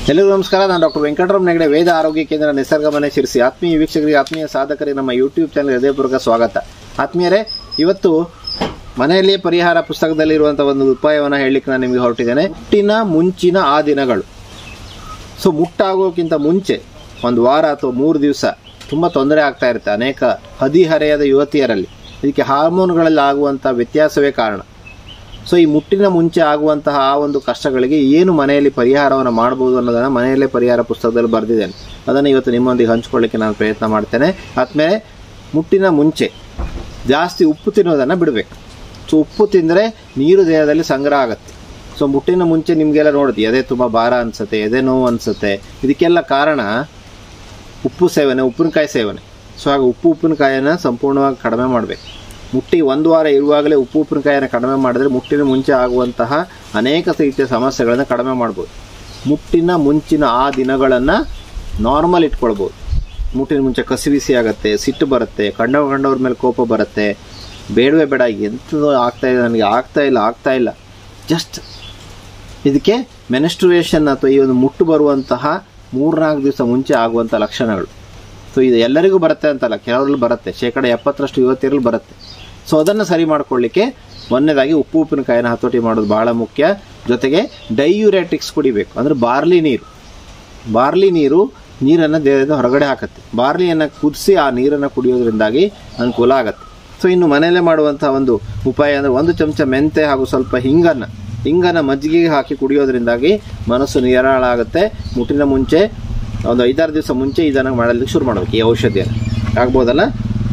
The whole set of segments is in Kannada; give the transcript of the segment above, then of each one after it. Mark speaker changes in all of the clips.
Speaker 1: ಎಲ್ಲರಿಗೂ ನಮಸ್ಕಾರ ನಾನು ಡಾಕ್ಟರ್ ವೆಂಕಟರಾಮ್ ನೆಗಡೆ ವೇದ ಆರೋಗ್ಯ ಕೇಂದ್ರ ನಿಸರ್ಗ ಮನೆ ಶಿರಿಸಿ ಆತ್ಮೀಯ ವೀಕ್ಷಕರಿಗೆ ಆತ್ಮೀಯ ಸಾಧಕರಿಗೆ ನಮ್ಮ ಯೂಟ್ಯೂಬ್ ಚಾನಲ್ ಹೃದಯಪೂರ್ವಕ ಸ್ವಾಗತ ಆತ್ಮೀಯರೇ ಇವತ್ತು ಮನೆಯಲ್ಲಿಯೇ ಪರಿಹಾರ ಪುಸ್ತಕದಲ್ಲಿರುವಂಥ ಒಂದು ಉಪಾಯವನ್ನು ಹೇಳಲಿಕ್ಕೆ ನಾನು ನಿಮಗೆ ಹೊರಟಿದ್ದೇನೆ ಮುಟ್ಟಿನ ಮುಂಚಿನ ಆ ದಿನಗಳು ಸೊ ಮುಟ್ಟಾಗೋಕ್ಕಿಂತ ಮುಂಚೆ ಒಂದು ವಾರ ಅಥವಾ ಮೂರು ದಿವಸ ತುಂಬ ತೊಂದರೆ ಆಗ್ತಾ ಇರುತ್ತೆ ಅನೇಕ ಹದಿಹರೆಯದ ಯುವತಿಯರಲ್ಲಿ ಇದಕ್ಕೆ ಹಾರ್ಮೋನ್ಗಳಲ್ಲಿ ಆಗುವಂಥ ವ್ಯತ್ಯಾಸವೇ ಕಾರಣ ಸೊ ಈ ಮುಟ್ಟಿನ ಮುಂಚೆ ಆಗುವಂತಹ ಆ ಒಂದು ಕಷ್ಟಗಳಿಗೆ ಏನು ಮನೆಯಲ್ಲಿ ಪರಿಹಾರವನ್ನು ಮಾಡ್ಬೋದು ಅನ್ನೋದನ್ನು ಮನೆಯಲ್ಲೇ ಪರಿಹಾರ ಪುಸ್ತಕದಲ್ಲಿ ಬರೆದಿದ್ದೇನೆ ಅದನ್ನು ಇವತ್ತು ನಿಮ್ಮೊಂದಿಗೆ ಹಂಚ್ಕೊಳ್ಳಿಕ್ಕೆ ನಾನು ಪ್ರಯತ್ನ ಮಾಡ್ತೇನೆ ಆದಮೇಲೆ ಮುಟ್ಟಿನ ಮುಂಚೆ ಜಾಸ್ತಿ ಉಪ್ಪು ತಿನ್ನೋದನ್ನು ಬಿಡಬೇಕು ಸೊ ಉಪ್ಪು ತಿಂದರೆ ನೀರು ದೇಹದಲ್ಲಿ ಸಂಗ್ರಹ ಆಗುತ್ತೆ ಸೊ ಮುಟ್ಟಿನ ಮುಂಚೆ ನಿಮಗೆಲ್ಲ ನೋಡಿದ್ವಿ ಎದೆ ತುಂಬ ಭಾರ ಅನಿಸುತ್ತೆ ಎದೆ ನೋವು ಅನಿಸುತ್ತೆ ಇದಕ್ಕೆಲ್ಲ ಕಾರಣ ಉಪ್ಪು ಸೇವನೆ ಉಪ್ಪಿನಕಾಯಿ ಸೇವನೆ ಸೊ ಹಾಗೆ ಉಪ್ಪು ಉಪ್ಪಿನಕಾಯಿಯನ್ನು ಸಂಪೂರ್ಣವಾಗಿ ಕಡಿಮೆ ಮಾಡಬೇಕು ಮುಟ್ಟಿ ಒಂದು ವಾರ ಇರುವಾಗಲೇ ಉಪ್ಪು ಉಪ್ಪಿನಕಾಯಿಯನ್ನು ಕಡಿಮೆ ಮಾಡಿದ್ರೆ ಮುಟ್ಟಿನ ಮುಂಚೆ ಆಗುವಂತಹ ಅನೇಕ ರೀತಿಯ ಸಮಸ್ಯೆಗಳನ್ನು ಕಡಿಮೆ ಮಾಡ್ಬೋದು ಮುಟ್ಟಿನ ಮುಂಚಿನ ಆ ದಿನಗಳನ್ನು ನಾರ್ಮಲ್ ಇಟ್ಕೊಳ್ಬೋದು ಮುಟ್ಟಿನ ಮುಂಚೆ ಕಸಿವಿಸಿ ಆಗುತ್ತೆ ಸಿಟ್ಟು ಬರುತ್ತೆ ಕಂಡ ಕಂಡವ್ರ ಮೇಲೆ ಕೋಪ ಬರುತ್ತೆ ಬೇಡವೇ ಬೇಡ ಎಂಥದ್ದು ಆಗ್ತಾ ಇದೆ ನನಗೆ ಆಗ್ತಾ ಇಲ್ಲ ಆಗ್ತಾ ಇಲ್ಲ ಜಸ್ಟ್ ಇದಕ್ಕೆ ಮೆನೆಸ್ಟ್ರುಯೇಷನ್ ಅಥವಾ ಈ ಒಂದು ಮುಟ್ಟು ಬರುವಂತಹ ಮೂರ್ನಾಲ್ಕು ದಿವಸ ಮುಂಚೆ ಆಗುವಂಥ ಲಕ್ಷಣಗಳು ಸೊ ಇದು ಎಲ್ಲರಿಗೂ ಬರುತ್ತೆ ಅಂತಲ್ಲ ಕೆಲವರಲ್ಲಿ ಬರುತ್ತೆ ಶೇಕಡ ಎಪ್ಪತ್ತರಷ್ಟು ಯುವತಿಯರಲ್ಲಿ ಬರುತ್ತೆ ಸೊ ಅದನ್ನು ಸರಿ ಮಾಡ್ಕೊಳ್ಳಿಕ್ಕೆ ಒಂದನೇದಾಗಿ ಉಪ್ಪು ಉಪ್ಪಿನಕಾಯಿನ ಹತೋಟಿ ಮಾಡೋದು ಭಾಳ ಮುಖ್ಯ ಜೊತೆಗೆ ಡೈಯುರೆಟಿಕ್ಸ್ ಕುಡಿಬೇಕು ಅಂದರೆ ಬಾರ್ಲಿ ನೀರು ಬಾರ್ಲಿ ನೀರು ನೀರನ್ನು ದೇಹದಿಂದ ಹೊರಗಡೆ ಹಾಕುತ್ತೆ ಬಾರ್ಲಿಯನ್ನು ಕುದಿಸಿ ಆ ನೀರನ್ನು ಕುಡಿಯೋದ್ರಿಂದಾಗಿ ಅನುಕೂಲ ಆಗುತ್ತೆ ಸೊ ಇನ್ನು ಮನೆಯಲ್ಲೇ ಮಾಡುವಂಥ ಒಂದು ಉಪಾಯ ಅಂದರೆ ಒಂದು ಚಮಚ ಮೆಂತೆ ಹಾಗೂ ಸ್ವಲ್ಪ ಹಿಂಗನ್ನು ಹಿಂಗನ್ನು ಮಜ್ಜಿಗೆಗೆ ಹಾಕಿ ಕುಡಿಯೋದ್ರಿಂದಾಗಿ ಮನಸ್ಸು ನಿರಾಳ ಆಗುತ್ತೆ ಮುಟ್ಟಿನ ಮುಂಚೆ ಒಂದು ಐದಾರು ದಿವಸ ಮುಂಚೆ ಇದನ್ನು ಮಾಡಲಿಕ್ಕೆ ಶುರು ಮಾಡಬೇಕು ಈ ಔಷಧಿಯನ್ನು ಆಗ್ಬೋದಲ್ಲ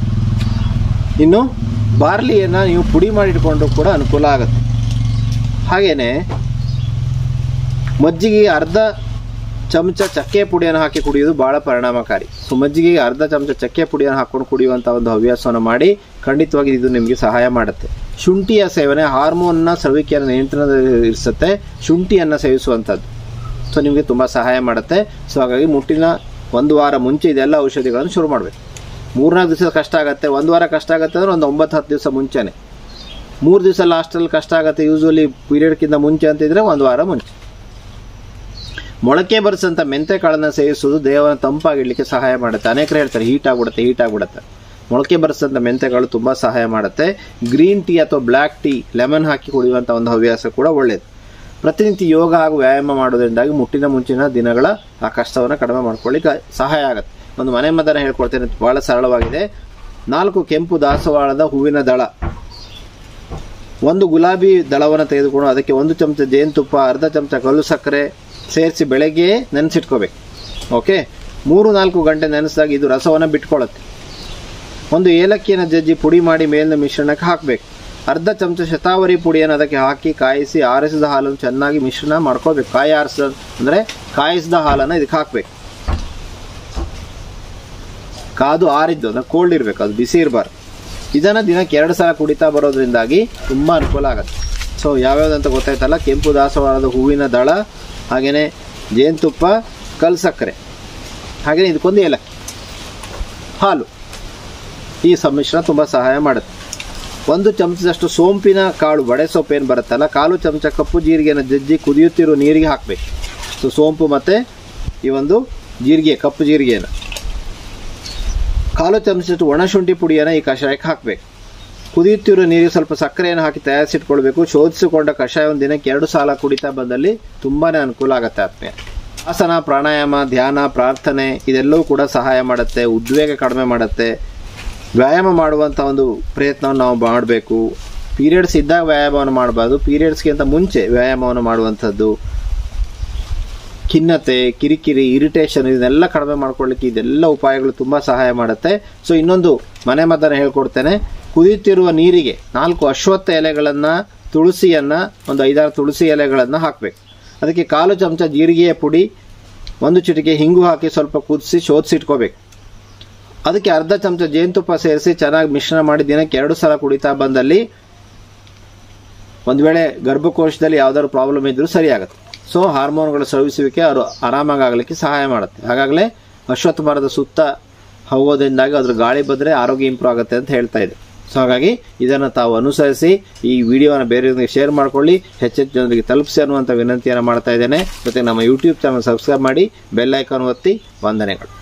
Speaker 1: ಇನ್ನು ಬಾರ್ಲಿಯನ್ನು ನೀವು ಪುಡಿ ಮಾಡಿಟ್ಕೊಂಡು ಕೂಡ ಅನುಕೂಲ ಆಗುತ್ತೆ ಹಾಗೆಯೇ ಮಜ್ಜಿಗೆಗೆ ಅರ್ಧ ಚಮಚ ಚಕ್ಕೆ ಪುಡಿಯನ್ನು ಹಾಕಿ ಕುಡಿಯೋದು ಭಾಳ ಪರಿಣಾಮಕಾರಿ ಸೊ ಮಜ್ಜಿಗೆಗೆ ಅರ್ಧ ಚಮಚ ಚಕ್ಕೆ ಪುಡಿಯನ್ನು ಹಾಕೊಂಡು ಕುಡಿಯುವಂಥ ಒಂದು ಹವ್ಯಾಸವನ್ನು ಮಾಡಿ ಖಂಡಿತವಾಗಿ ಇದು ನಿಮಗೆ ಸಹಾಯ ಮಾಡುತ್ತೆ ಶುಂಠಿಯ ಸೇವನೆ ಹಾರ್ಮೋನ್ನ ಸ್ರವಿಕೆಯನ್ನು ನಿಯಂತ್ರಣದಲ್ಲಿ ಇರಿಸುತ್ತೆ ಶುಂಠಿಯನ್ನು ಸೇವಿಸುವಂಥದ್ದು ಸೊ ನಿಮಗೆ ತುಂಬ ಸಹಾಯ ಮಾಡುತ್ತೆ ಸೊ ಹಾಗಾಗಿ ಮುಟ್ಟಿನ ಒಂದು ವಾರ ಮುಂಚೆ ಇದೆಲ್ಲ ಔಷಧಿಗಳನ್ನು ಶುರು ಮಾಡಬೇಕು ಮೂರ್ನಾಲ್ಕು ದಿವಸ ಕಷ್ಟ ಆಗುತ್ತೆ ಒಂದು ವಾರ ಕಷ್ಟ ಆಗುತ್ತೆ ಅಂದರೆ ಒಂದು ಒಂಬತ್ತು ಹತ್ತು ದಿವಸ ಮುಂಚೆನೆ ಮೂರು ದಿವಸ ಲಾಸ್ಟಲ್ಲಿ ಕಷ್ಟ ಆಗುತ್ತೆ ಯೂಶ್ವಲಿ ಪೀರಿಯಡ್ಕಿಂತ ಮುಂಚೆ ಅಂತಿದ್ರೆ ಒಂದು ವಾರ ಮುಂಚೆ ಮೊಳಕೆ ಬರೆಸಂಥ ಮೆಂತೆ ಕಾಳನ್ನು ಸೇವಿಸೋದು ದೇಹವನ್ನು ತಂಪಾಗಿಡ್ಲಿಕ್ಕೆ ಸಹಾಯ ಮಾಡುತ್ತೆ ಅನೇಕರು ಹೇಳ್ತಾರೆ ಹೀಟ್ ಆಗ್ಬಿಡುತ್ತೆ ಹೀಟ್ ಆಗ್ಬಿಡುತ್ತೆ ಮೊಳಕೆ ಬರೆಸಂಥ ಮೆಂತೆಕಾಳು ತುಂಬ ಸಹಾಯ ಮಾಡುತ್ತೆ ಗ್ರೀನ್ ಟೀ ಅಥವಾ ಬ್ಲ್ಯಾಕ್ ಟೀ ಲೆಮನ್ ಹಾಕಿ ಕುಡಿಯುವಂಥ ಒಂದು ಹವ್ಯಾಸ ಕೂಡ ಒಳ್ಳೆಯದು ಪ್ರತಿನಿತ್ಯ ಯೋಗ ಹಾಗೂ ವ್ಯಾಯಾಮ ಮಾಡೋದ್ರಿಂದಾಗಿ ಮುಟ್ಟಿನ ಮುಂಚಿನ ದಿನಗಳ ಆ ಕಷ್ಟವನ್ನು ಕಡಿಮೆ ಮಾಡ್ಕೊಳ್ಳಿಕ್ಕೆ ಸಹಾಯ ಆಗುತ್ತೆ ಒಂದು ಮನೆ ಮದ್ದನ್ನು ಹೇಳ್ಕೊಡ್ತೇನೆ ಭಾಳ ಸರಳವಾಗಿದೆ ನಾಲ್ಕು ಕೆಂಪು ದಾಸವಾಳದ ಹೂವಿನ ದಳ ಒಂದು ಗುಲಾಬಿ ದಳವನ್ನು ತೆಗೆದುಕೊಂಡು ಅದಕ್ಕೆ ಒಂದು ಚಮಚ ಜೇನುತುಪ್ಪ ಅರ್ಧ ಚಮಚ ಕಲ್ಲು ಸಕ್ಕರೆ ಸೇರಿಸಿ ಬೆಳಗ್ಗೆ ನೆನೆಸಿಟ್ಕೋಬೇಕು ಓಕೆ ಮೂರು ನಾಲ್ಕು ಗಂಟೆ ನೆನೆಸಿದಾಗ ಇದು ರಸವನ್ನು ಬಿಟ್ಕೊಳ್ಳುತ್ತೆ ಒಂದು ಏಲಕ್ಕಿಯನ್ನು ಜಜ್ಜಿ ಪುಡಿ ಮಾಡಿ ಮೇಲಿನ ಮಿಶ್ರಣಕ್ಕೆ ಹಾಕಬೇಕು ಅರ್ಧ ಚಮಚ ಶತಾವರಿ ಪುಡಿಯನ್ನು ಅದಕ್ಕೆ ಹಾಕಿ ಕಾಯಿಸಿ ಆರಿಸಿದ ಹಾಲನ್ನು ಚೆನ್ನಾಗಿ ಮಿಶ್ರಣ ಮಾಡ್ಕೋಬೇಕು ಕಾಯಿ ಆರಿಸ ಅಂದರೆ ಕಾಯಿಸಿದ ಹಾಲನ್ನು ಇದಕ್ಕೆ ಹಾಕಬೇಕು ಕಾದು ಆರಿದ್ದು ಅಂದರೆ ಕೋಲ್ಡ್ ಇರಬೇಕು ಅದು ಬಿಸಿ ಇರಬಾರ್ದು ಇದನ್ನು ದಿನಕ್ಕೆ ಎರಡು ಸಲ ಕುಡಿತಾ ಬರೋದ್ರಿಂದಾಗಿ ತುಂಬ ಅನುಕೂಲ ಆಗುತ್ತೆ ಸೊ ಯಾವ್ಯಾವ್ದಂತ ಗೊತ್ತಾಯ್ತಲ್ಲ ಕೆಂಪು ದಾಸವಾಳದ ಹೂವಿನ ದಳ ಹಾಗೆಯೇ ಜೇನುತುಪ್ಪ ಕಲ್ ಸಕ್ಕರೆ ಹಾಗೆಯೇ ಇದಕ್ಕೊಂದು ಏಲಕ್ಕಿ ಹಾಲು ಈ ಸಮ್ಮಿಶ್ರಣ ತುಂಬ ಸಹಾಯ ಮಾಡುತ್ತೆ ಒಂದು ಚಮಚದಷ್ಟು ಸೋಂಪಿನ ಕಾಳು ಬಡೆ ಸೊಪ್ಪು ಏನು ಬರುತ್ತಲ್ಲ ಕಾಲು ಚಮಚ ಕಪ್ಪು ಜೀರಿಗೆಯನ್ನು ಜಜ್ಜಿ ಕುದಿಯುತ್ತಿರೋ ನೀರಿಗೆ ಹಾಕಬೇಕು ಸೊ ಸೋಂಪು ಮತ್ತು ಈ ಒಂದು ಜೀರಿಗೆ ಕಪ್ಪು ಜೀರಿಗೆಯನ್ನು ಕಾಲು ಚಮಚದಷ್ಟು ಒಣಶುಂಠಿ ಪುಡಿಯನ್ನು ಈ ಕಷಾಯಕ್ಕೆ ಹಾಕಬೇಕು ಕುದಿಯುತ್ತಿರೋ ನೀರಿಗೆ ಸ್ವಲ್ಪ ಸಕ್ಕರೆಯನ್ನು ಹಾಕಿ ತಯಾರಿಸಿಟ್ಕೊಳ್ಬೇಕು ಶೋಧಿಸಿಕೊಂಡ ಕಷಾಯವನ್ನು ದಿನಕ್ಕೆ ಎರಡು ಸಾಲ ಕುಡಿತಾ ಬಂದಲ್ಲಿ ತುಂಬಾ ಅನುಕೂಲ ಆಗುತ್ತೆ ಆತ್ಮೀಯ ಆಸನ ಪ್ರಾಣಾಯಾಮ ಧ್ಯಾನ ಪ್ರಾರ್ಥನೆ ಇದೆಲ್ಲವೂ ಕೂಡ ಸಹಾಯ ಮಾಡುತ್ತೆ ಉದ್ವೇಗ ಕಡಿಮೆ ಮಾಡುತ್ತೆ ವ್ಯಾಯಾಮ ಮಾಡುವಂಥ ಒಂದು ಪ್ರಯತ್ನವನ್ನು ನಾವು ಮಾಡಬೇಕು ಪೀರಿಯಡ್ಸ್ ಇದ್ದಾಗ ವ್ಯಾಯಾಮವನ್ನು ಮಾಡಬಾರ್ದು ಪೀರಿಯಡ್ಸ್ಗಿಂತ ಮುಂಚೆ ವ್ಯಾಯಾಮವನ್ನು ಮಾಡುವಂಥದ್ದು ಖಿನ್ನತೆ ಕಿರಿಕಿರಿ ಇರಿಟೇಷನ್ ಇದನ್ನೆಲ್ಲ ಕಡಿಮೆ ಮಾಡ್ಕೊಳ್ಳಿಕ್ಕೆ ಇದೆಲ್ಲ ಉಪಾಯಗಳು ತುಂಬ ಸಹಾಯ ಮಾಡುತ್ತೆ ಸೊ ಇನ್ನೊಂದು ಮನೆ ಮದ್ದನ್ನು ಹೇಳ್ಕೊಡ್ತೇನೆ ಕುದಿಯುತ್ತಿರುವ ನೀರಿಗೆ ನಾಲ್ಕು ಅಶ್ವತ್ಥ ಎಲೆಗಳನ್ನು ತುಳಸಿಯನ್ನು ಒಂದು ಐದಾರು ತುಳಸಿ ಎಲೆಗಳನ್ನು ಹಾಕಬೇಕು ಅದಕ್ಕೆ ಕಾಲು ಚಮಚ ಜೀರಿಗೆಯ ಪುಡಿ ಒಂದು ಚಿಟಿಕೆ ಹಿಂಗು ಹಾಕಿ ಸ್ವಲ್ಪ ಕುದಿಸಿ ಶೋಧಿಸಿಟ್ಕೋಬೇಕು ಅದಕ್ಕೆ ಅರ್ಧ ಚಮಚ ಜೇನುತುಪ್ಪ ಸೇರಿಸಿ ಚೆನ್ನಾಗಿ ಮಿಶ್ರಣ ಮಾಡಿ ದಿನಕ್ಕೆ ಎರಡು ಸಲ ಕುಡಿತಾ ಬಂದಲ್ಲಿ ಒಂದು ವೇಳೆ ಗರ್ಭಕೋಶದಲ್ಲಿ ಯಾವ್ದಾದ್ರು ಪ್ರಾಬ್ಲಮ್ ಇದ್ರೂ ಸರಿಯಾಗುತ್ತೆ ಸೊ ಹಾರ್ಮೋನ್ಗಳ ಸ್ರವಿಸುವಿಕೆ ಅವರು ಆರಾಮಾಗಿ ಆಗಲಿಕ್ಕೆ ಸಹಾಯ ಮಾಡುತ್ತೆ ಹಾಗಾಗಲೇ ಅಶ್ವತ್ಥ ಮರದ ಸುತ್ತ ಹೋಗೋದ್ರಿಂದಾಗಿ ಅದ್ರ ಗಾಳಿ ಬಂದರೆ ಆರೋಗ್ಯ ಇಂಪ್ರೂವ್ ಆಗುತ್ತೆ ಅಂತ ಹೇಳ್ತಾ ಇದೆ ಸೊ ಹಾಗಾಗಿ ಇದನ್ನು ತಾವು ಅನುಸರಿಸಿ ಈ ವಿಡಿಯೋನ ಬೇರೆಯವರಿಗೆ ಶೇರ್ ಮಾಡ್ಕೊಳ್ಳಿ ಹೆಚ್ಚೆಚ್ಚು ಜನರಿಗೆ ತಲುಪಿಸಿ ಅನ್ನುವಂಥ ವಿನಂತಿಯನ್ನು ಮಾಡ್ತಾ ಇದ್ದೇನೆ ಜೊತೆಗೆ ನಮ್ಮ ಯೂಟ್ಯೂಬ್ ಚಾನಲ್ ಸಬ್ಸ್ಕ್ರೈಬ್ ಮಾಡಿ ಬೆಲ್ ಐಕಾನ್ ಒತ್ತಿ ವಂದನೆಗಳು